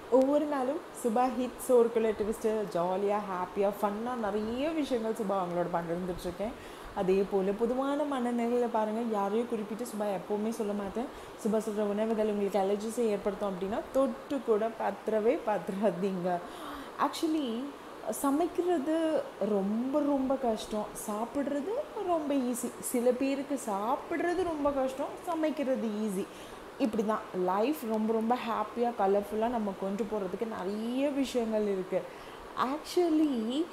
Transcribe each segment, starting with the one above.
ஒவ்வொரு நாளும் Subha hit சோறுக்குள்ள twist ஜாலியாக ஹாப்பியாக ஃபன்னாக நிறைய விஷயங்கள் சுபா அவங்களோட பகிர்ந்துட்டுருக்கேன் அதே போல் பொதுவான மனநிலையில் பாருங்கள் யாரையும் குறிப்பிட்டு சுபா எப்போவுமே சொல்ல மாட்டேன் சுபா சொல்கிற உணவுகள் உங்களுக்கு அலர்ஜிஸை ஏற்படுத்தும் அப்படின்னா தொட்டு கூட பத்திரவே பத்திராதீங்க ஆக்சுவலி சமைக்கிறது ரொம்ப ரொம்ப கஷ்டம் சாப்பிட்றது ரொம்ப ஈஸி சில பேருக்கு சாப்பிட்றது ரொம்ப கஷ்டம் சமைக்கிறது ஈஸி இப்படி தான் லைஃப் ரொம்ப ரொம்ப ஹாப்பியாக கலர்ஃபுல்லாக நம்ம கொண்டு போகிறதுக்கு நிறைய விஷயங்கள் இருக்குது ஆக்சுவலி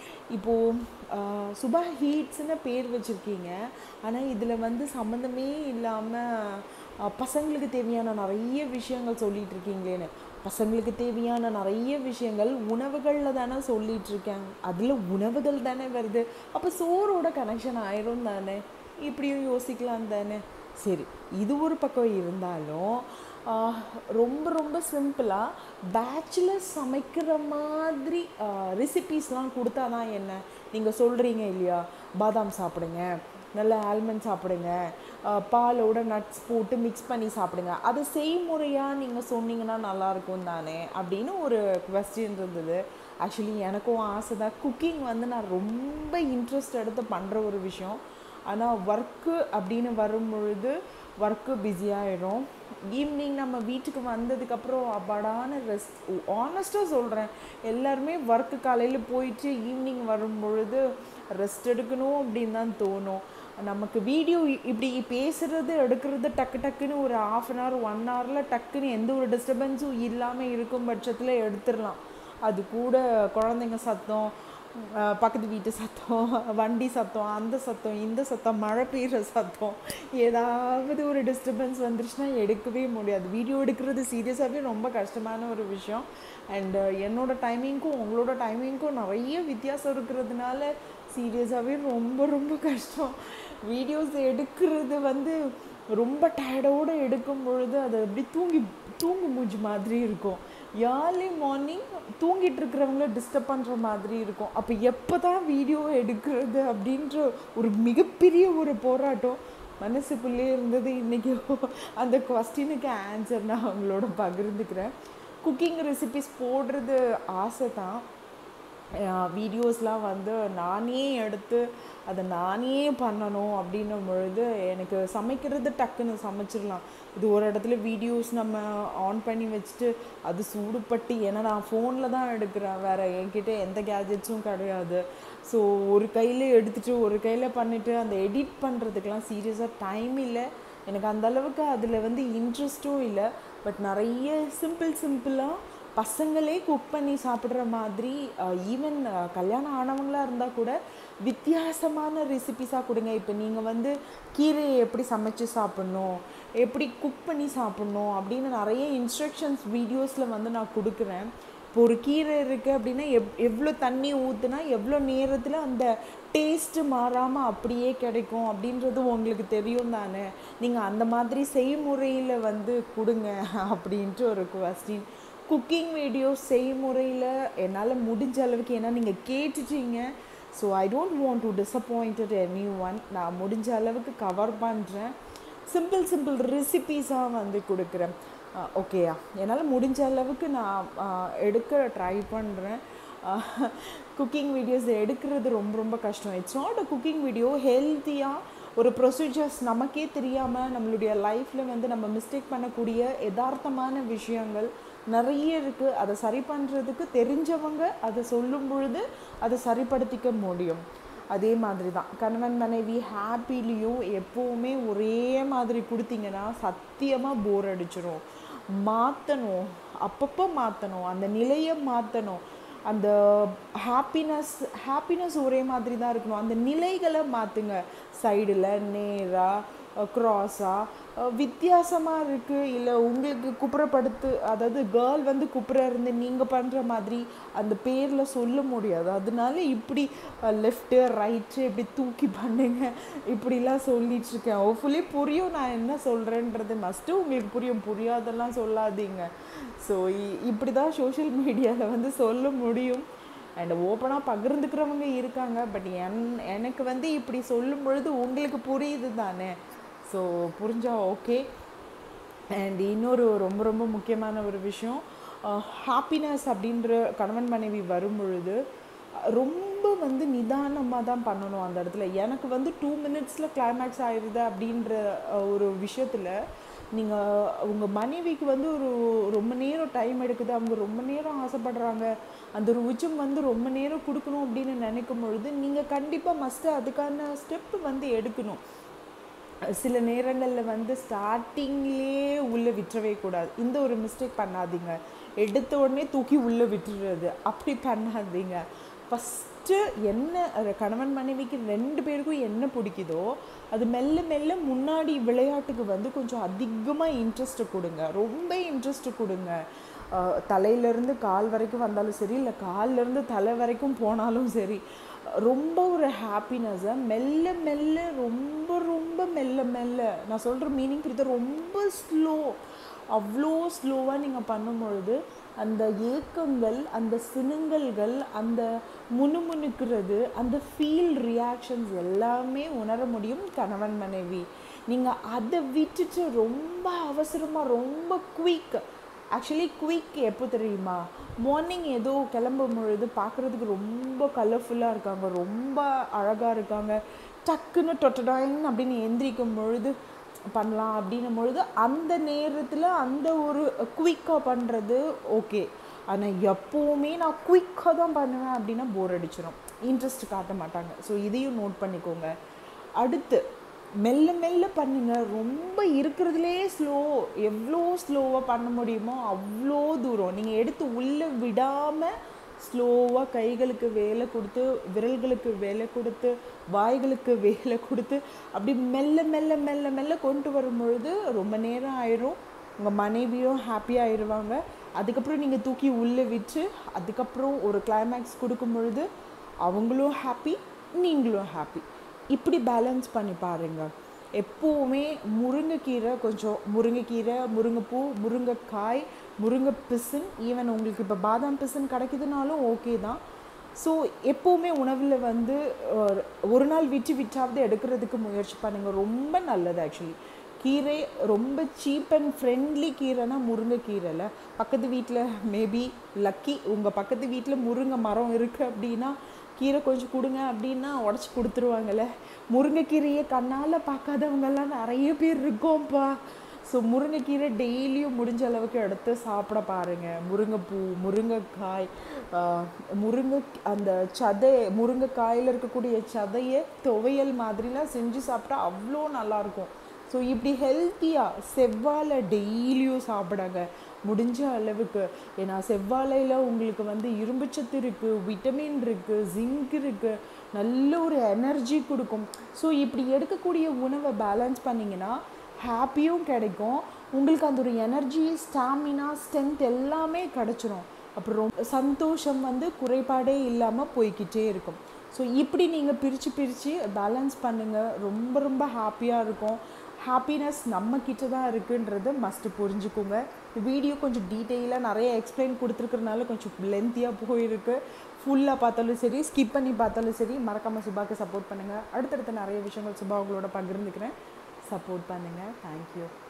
இப்போது சுபா ஹீட்ஸ்னு பேர் வச்சுருக்கீங்க ஆனால் இதில் வந்து சம்மந்தமே இல்லாமல் பசங்களுக்கு தேவையான நிறைய விஷயங்கள் சொல்லிகிட்டு இருக்கீங்களேன்னு பசங்களுக்கு தேவையான நிறைய விஷயங்கள் உணவுகளில் தானே சொல்லிகிட்டு இருக்காங்க அதில் உணவுகள் தானே வருது அப்போ சோறோட கனெக்ஷன் ஆயிரும் தானே இப்படியும் யோசிக்கலாம் தானே சரி இது ஒரு பக்கம் இருந்தாலும் ரொம்ப ரொம்ப சிம்பிளாக பேச்சுலர்ஸ் சமைக்கிற மாதிரி ரெசிபீஸ்லாம் கொடுத்தா தான் என்ன நீங்கள் சொல்கிறீங்க இல்லையா பாதாம் சாப்பிடுங்க நல்ல ஆல்மண்ட் சாப்பிடுங்க பாலோட நட்ஸ் போட்டு மிக்ஸ் பண்ணி சாப்பிடுங்க அது செய்முறையாக நீங்கள் சொன்னீங்கன்னா நல்லாயிருக்கும் தானே அப்படின்னு ஒரு கொஸ்டின் இருந்தது ஆக்சுவலி எனக்கும் ஆசை தான் குக்கிங் வந்து நான் ரொம்ப இன்ட்ரெஸ்ட் எடுத்து பண்ணுற ஒரு விஷயம் ஆனால் ஒர்க்கு அப்படின்னு வரும் பொழுது ஒர்க்கு பிஸியாகிடும் ஈவினிங் நம்ம வீட்டுக்கு வந்ததுக்கப்புறம் அப்பாடான ரெஸ்ட் ஆனஸ்ட்டாக சொல்கிறேன் எல்லாருமே ஒர்க்கு காலையில் போயிட்டு ஈவினிங் வரும் பொழுது ரெஸ்ட் எடுக்கணும் அப்படின்னு தான் தோணும் நமக்கு வீடியோ இப்படி பேசுகிறது எடுக்கிறது டக்கு டக்குன்னு ஒரு ஆஃப் அன் ஹவர் ஒன் ஹவரில் டக்குன்னு எந்த ஒரு டிஸ்டர்பன்ஸும் இல்லாமல் இருக்கும் பட்சத்தில் எடுத்துடலாம் அது கூட குழந்தைங்க சத்தம் பக்கத்து வீட்டு சத்தம் வண்டி சத்தம் அந்த சத்தம் இந்த சத்தம் மழை பெய்கிற சத்தம் ஏதாவது ஒரு டிஸ்டர்பன்ஸ் வந்துருச்சுன்னா எடுக்கவே முடியாது வீடியோ எடுக்கிறது சீரியஸாகவே ரொம்ப கஷ்டமான ஒரு விஷயம் அண்டு என்னோடய டைமிங்க்கும் உங்களோட டைமிங்க்கும் நிறைய வித்தியாசம் இருக்கிறதுனால சீரியஸாகவே ரொம்ப ரொம்ப கஷ்டம் வீடியோஸ் எடுக்கிறது வந்து ரொம்ப டயர்டோடு எடுக்கும் பொழுது அது அப்படி தூங்கி தூங்கு மூஞ்சி மாதிரி இருக்கும் ஏர்லி மார்னிங் தூங்கிட்டு இருக்கிறவங்கள டிஸ்டர்ப் பண்ணுற மாதிரி இருக்கும் அப்போ எப்போ தான் வீடியோ எடுக்கிறது அப்படின்ற ஒரு மிகப்பெரிய ஒரு போராட்டம் மனசுக்குள்ளே இருந்தது இன்றைக்கி அந்த கொஸ்டினுக்கு ஆன்சர் நான் அவங்களோட பகிர்ந்துக்கிறேன் குக்கிங் ரெசிபிஸ் போடுறது ஆசை தான் வீடியோஸ்லாம் வந்து நானே எடுத்து அதை நானே பண்ணணும் அப்படின்னும் பொழுது எனக்கு சமைக்கிறது டக்குன்னு சமைச்சிடலாம் இது ஒரு இடத்துல வீடியோஸ் நம்ம ஆன் பண்ணி வச்சுட்டு அது சூடுபட்டு ஏன்னா நான் ஃபோனில் தான் எடுக்கிறேன் வேறு என்கிட்ட எந்த கேஜெட்ஸும் கிடையாது ஸோ ஒரு கையில் எடுத்துகிட்டு ஒரு கையில் பண்ணிவிட்டு அந்த எடிட் பண்ணுறதுக்கெலாம் சீரியஸாக டைம் இல்லை எனக்கு அந்த அளவுக்கு அதில் வந்து இன்ட்ரெஸ்ட்டும் இல்லை பட் நிறைய சிம்பிள் சிம்பிளாக பசங்களே குக் பண்ணி சாப்பிட்ற மாதிரி ஈவன் கல்யாணம் ஆனவங்களாக இருந்தால் கூட வித்தியாசமான ரெசிபிஸாக கொடுங்க இப்போ நீங்கள் வந்து கீரையை எப்படி சமைச்சு சாப்பிட்ணும் எப்படி குக் பண்ணி சாப்பிட்ணும் அப்படின்னு நிறைய இன்ஸ்ட்ரக்ஷன்ஸ் வீடியோஸில் வந்து நான் கொடுக்குறேன் இப்போ ஒரு கீரை இருக்குது அப்படின்னா எவ் எவ்வளோ தண்ணி ஊற்றுனா எவ்வளோ நேரத்தில் அந்த டேஸ்ட்டு மாறாமல் அப்படியே கிடைக்கும் அப்படின்றது உங்களுக்கு தெரியும் தானே நீங்கள் அந்த மாதிரி செய்முறையில் வந்து கொடுங்க அப்படின்ட்டு ஒரு கொஸ்டின் குக்கிங் வீடியோஸ் செய்முறையில் என்னால் முடிஞ்ச அளவுக்கு ஏன்னா நீங்கள் கேட்டுட்டீங்க so I don't want to disappointed anyone நான் முடிஞ்ச அளவுக்கு கவர் பண்ணுறேன் சிம்பிள் சிம்பிள் ரெசிபீஸாக வந்து கொடுக்குறேன் ஓகேயா என்னால் முடிஞ்ச அளவுக்கு நான் எடுக்க ட்ரை பண்ணுறேன் குக்கிங் வீடியோஸ் எடுக்கிறது ரொம்ப ரொம்ப கஷ்டம் it's not a cooking video ஹெல்த்தியாக ஒரு ப்ரொசீஜர்ஸ் நமக்கே தெரியாமல் நம்மளுடைய லைஃப்பில் வந்து நம்ம மிஸ்டேக் பண்ணக்கூடிய யதார்த்தமான விஷயங்கள் நிறைய இருக்குது அதை சரி பண்ணுறதுக்கு தெரிஞ்சவங்க அதை சொல்லும் பொழுது அதை சரிப்படுத்திக்க முடியும் அதே மாதிரி தான் கணவன் மனைவி ஹாப்பிலையும் எப்போவுமே ஒரே மாதிரி கொடுத்தீங்கன்னா சத்தியமாக போர் அடிச்சிடும் மாற்றணும் அப்பப்போ மாற்றணும் அந்த நிலையை மாற்றணும் அந்த ஹாப்பினஸ் ஹாப்பினஸ் ஒரே மாதிரி தான் இருக்கணும் அந்த நிலைகளை மாற்றுங்க சைடில் நேராக க்ராஸாக வித்தியாசமாக இருக்குது இல்லை உங்களுக்கு குப்புறப்படுத்து அதாவது கேர்ள் வந்து குப்புற இருந்து நீங்கள் பண்ணுற மாதிரி அந்த பேரில் சொல்ல முடியாது அதனால இப்படி லெஃப்ட்டு ரைட்டு இப்படி தூக்கி பண்ணுங்க இப்படிலாம் சொல்லிகிட்ருக்கேன் ஹோப்ஃபுல்லி புரியும் நான் என்ன சொல்கிறேன்றது மஸ்ட்டு உங்களுக்கு புரியும் புரியாதெல்லாம் சொல்லாதீங்க ஸோ இப்படி தான் சோஷியல் மீடியாவில் வந்து சொல்ல முடியும் அண்ட் ஓப்பனாக பகிர்ந்துக்கிறவங்க இருக்காங்க பட் என் எனக்கு வந்து இப்படி சொல்லும் பொழுது உங்களுக்கு புரியுது தானே ஸோ புரிஞ்சால் ஓகே அண்ட் இன்னொரு ரொம்ப ரொம்ப முக்கியமான ஒரு விஷயம் ஹாப்பினஸ் அப்படின்ற கணவன் மனைவி வரும் பொழுது ரொம்ப வந்து நிதானமாக தான் பண்ணணும் அந்த இடத்துல எனக்கு வந்து டூ மினிட்ஸில் கிளைமேக்ஸ் ஆயிடுது அப்படின்ற அஹ், ஒரு விஷயத்தில் நீங்கள் உங்கள் மனைவிக்கு வந்து ஒரு ரொம்ப நேரம் டைம் எடுக்குது அவங்க ரொம்ப நேரம் ஆசைப்படுறாங்க அந்த ஒரு உச்சம் வந்து ரொம்ப நேரம் கொடுக்கணும் அப்படின்னு நினைக்கும் பொழுது நீங்கள் கண்டிப்பாக மஸ்ட்டு அதுக்கான ஸ்டெப் வந்து எடுக்கணும் சில நேரங்களில் வந்து ஸ்டார்டிங்லேயே உள்ளே விட்டுறவே கூடாது இந்த ஒரு மிஸ்டேக் பண்ணாதீங்க எடுத்த உடனே தூக்கி உள்ளே விட்டுறது அப்படி பண்ணாதீங்க ஃபஸ்ட்டு என்ன அது கணவன் மனைவிக்கு ரெண்டு பேருக்கும் என்ன பிடிக்குதோ அது மெல்ல மெல்ல முன்னாடி விளையாட்டுக்கு வந்து கொஞ்சம் அதிகமாக இன்ட்ரெஸ்ட்டு கொடுங்க ரொம்ப இன்ட்ரெஸ்ட்டு கொடுங்க அஹ் தலையிலேருந்து கால் வரைக்கும் வந்தாலும் சரி இல்லை கால்லேருந்து தலை வரைக்கும் போனாலும் சரி ரொம்ப ஒரு ஹாப்பினஸை மெல்ல மெல்ல ரொம்ப ரொம்ப மெல்ல மெல்ல நான் சொல்கிற மீனிங் புரியுது ரொம்ப ஸ்லோ அவ்வளோ ஸ்லோவாக நீங்கள் பண்ணும்பொழுது அந்த ஏக்கங்கள் அந்த சினுங்கல்கள் அந்த முணுமுணுக்கிறது அந்த ஃபீல் ரியாக்ஷன்ஸ் எல்லாமே உணர முடியும் கணவன் மனைவி நீங்கள் அதை விட்டுட்டு ரொம்ப அவசரமாக ரொம்ப குயிக் ஆக்சுவலி குயிக் எப்போ தெரியுமா மார்னிங் ஏதோ கிளம்பும் பொழுது பார்க்குறதுக்கு ரொம்ப கலர்ஃபுல்லாக இருக்காங்க ரொம்ப அழகாக இருக்காங்க டக்குன்னு டொட்டடாயின் அப்படின்னு எந்திரிக்கும் பொழுது பண்ணலாம் அப்படின்னும் பொழுது அந்த நேரத்தில் அந்த ஒரு குயிக்காக பண்ணுறது ஓகே ஆனால் எப்போவுமே நான் குயிக்காக தான் பண்ணுவேன் அப்படின்னா போர் அடிச்சிடும் இன்ட்ரெஸ்ட் காட்ட மாட்டாங்க ஸோ இதையும் நோட் பண்ணிக்கோங்க அடுத்து மெல்ல மெல்ல பண்ணுங்க ரொம்ப இருக்கிறதுலே ஸ்லோ எவ்வளோ ஸ்லோவாக பண்ண முடியுமோ அவ்வளோ தூரம் நீங்கள் எடுத்து உள்ளே விடாமல் ஸ்லோவாக கைகளுக்கு வேலை கொடுத்து விரல்களுக்கு வேலை கொடுத்து வாய்களுக்கு வேலை கொடுத்து அப்படி மெல்ல மெல்ல மெல்ல மெல்ல கொண்டு வரும் பொழுது ரொம்ப நேரம் ஆயிரும் உங்கள் மனைவியும் ஹாப்பியாக ஆயிடுவாங்க அதுக்கப்புறம் நீங்கள் தூக்கி உள்ளே விட்டு அதுக்கப்புறம் ஒரு கிளைமேக்ஸ் கொடுக்கும் பொழுது அவங்களும் ஹாப்பி நீங்களும் ஹாப்பி இப்படி பேலன்ஸ் பண்ணி பாருங்க எப்போவுமே முருங்கைக்கீரை கொஞ்சம் முருங்கைக்கீரை முருங்கைப்பூ முருங்கைக்காய் முருங்கை பிசின் ஈவன் உங்களுக்கு இப்போ பாதாம் பிசின் கிடைக்குதுனாலும் ஓகே தான் ஸோ எப்போவுமே உணவில் வந்து அஹ், ஒரு நாள் விட்டு விட்டாவது எடுக்கிறதுக்கு முயற்சி பண்ணுங்கள் ரொம்ப நல்லது ஆக்சுவலி கீரை ரொம்ப சீப் அண்ட் ஃப்ரெண்ட்லி கீரைனா முருங்கைக்கீரைல பக்கத்து வீட்டில் மேபி லக்கி உங்கள் பக்கத்து வீட்டில் முருங்கை மரம் இருக்குது அப்படின்னா கீரை கொஞ்சம் கொடுங்க அப்படின்னா உடச்சி கொடுத்துருவாங்கல்ல முருங்கைக்கீரையை கண்ணால் பார்க்காதவங்கெல்லாம் நிறைய பேர் இருக்கோம்ப்பா ஸோ முருங்கைக்கீரை டெய்லியும் முடிஞ்ச அளவுக்கு எடுத்து சாப்பிட பாருங்கள் முருங்கைப்பூ முருங்கைக்காய் ஆஹ், முருங்கை அந்த சதை முருங்கைக்காயில் இருக்கக்கூடிய சதையை துவையல் மாதிரிலாம் செஞ்சு சாப்பிட்டா அவ்வளோ நல்லாயிருக்கும் ஸோ இப்படி ஹெல்த்தியாக செவ்வாழை டெய்லியும் சாப்பிடுங்க முடிஞ்ச அளவுக்கு ஏன்னா செவ்வாழையில் உங்களுக்கு வந்து இரும்புச்சத்து இருக்குது விட்டமின் இருக்குது ஜிங்க் இருக்குது நல்ல ஒரு எனர்ஜி கொடுக்கும் ஸோ இப்படி எடுக்கக்கூடிய உணவை பேலன்ஸ் பண்ணிங்கன்னா ஹாப்பியும் கிடைக்கும் உங்களுக்கு அந்த ஒரு எனர்ஜி ஸ்டாமினா ஸ்ட்ரென்த் எல்லாமே கிடச்சிரும் அப்புறம் சந்தோஷம் வந்து குறைபாடே இல்லாமல் போய்க்கிட்டே இருக்கும் ஸோ இப்படி நீங்கள் பிரித்து பிரித்து பேலன்ஸ் பண்ணுங்கள் ரொம்ப ரொம்ப ஹாப்பியாக இருக்கும் ஹாப்பினஸ் நம்ம கிட்ட தான் இருக்குன்றது மஸ்ட்டு புரிஞ்சுக்கோங்க வீடியோ கொஞ்சம் டீட்டெயிலாக நிறைய எக்ஸ்பிளைன் கொடுத்துருக்கறனால கொஞ்சம் லென்த்தியாக போயிருக்கு ஃபுல்லாக பார்த்தாலும் சரி ஸ்கிப் பண்ணி பார்த்தாலும் சரி மறக்காமல் சுபாக்கு சப்போர்ட் பண்ணுங்கள் அடுத்தடுத்த நிறைய விஷயங்கள் சுபா உங்களோட பகிர்ந்துக்கிறேன் சப்போர்ட் பண்ணுங்கள் தேங்க்யூ